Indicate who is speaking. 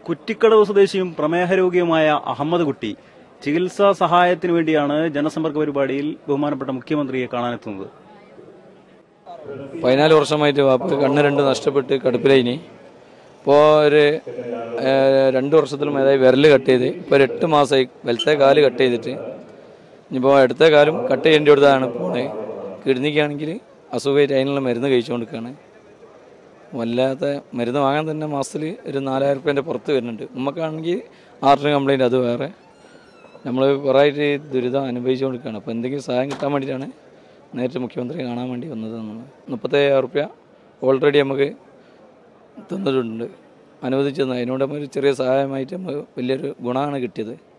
Speaker 1: കുറ്റിക്കടവ് സ്വദേശിയും പ്രമേഹ രോഗിയുമായ അഹമ്മദ് കുട്ടി ചികിത്സാ സഹായത്തിന് വേണ്ടിയാണ് ജനസമ്പർക്ക പരിപാടിയിൽ ബഹുമാനപ്പെട്ട മുഖ്യമന്ത്രിയെ കാണാനെത്തുന്നത്
Speaker 2: പതിനാല് വർഷമായിട്ട് വാപ്പ കണ്ണ് രണ്ട് നഷ്ടപ്പെട്ട് കടുപ്പിലൈനി ഇപ്പോൾ ഒരു ഏഹ്, രണ്ട് വർഷത്തിലും അതായത് വിരൽ കട്ട് ചെയ്ത് ഇപ്പോൾ ഒരു എട്ട് മാസമായി വലത്തെ കാല് കട്ട് ചെയ്തിട്ട് ഇനിയിപ്പോൾ അടുത്ത കാലം കട്ട് ചെയ്യേണ്ടി കൊടുത്താണ് പോണത് കിഡ്നിക്കാണെങ്കിൽ അസുഖമായിട്ട് അതിനുള്ള മരുന്ന് കഴിച്ചുകൊണ്ടിരിക്കുകയാണ് വല്ലാത്ത മരുന്ന് വാങ്ങാൻ തന്നെ മാസത്തിൽ ഒരു നാലായിരം റുപ്യേൻ്റെ പുറത്ത് വരുന്നുണ്ട് ഉമ്മക്കാണെങ്കിൽ ആർട്ടിന് കംപ്ലൈൻറ്റ് അത് വേറെ നമ്മൾ കുറേ ആയിട്ട് ഈ ദുരിതം അനുഭവിച്ചുകൊണ്ടിരിക്കുകയാണ് അപ്പോൾ എന്തെങ്കിലും സഹായം കിട്ടാൻ വേണ്ടിയിട്ടാണ് നേരിട്ട് മുഖ്യമന്ത്രി കാണാൻ വേണ്ടി വന്നത് എന്നുള്ളത് മുപ്പത്തയ്യായിരം റുപ്യ ഓൾറെഡി നമുക്ക് തന്നിട്ടുണ്ട് അനുവദിച്ചു തന്നു അതിനോട് നമുക്ക് ചെറിയ സഹായമായിട്ട് നമുക്ക് വലിയൊരു ഗുണമാണ് കിട്ടിയത്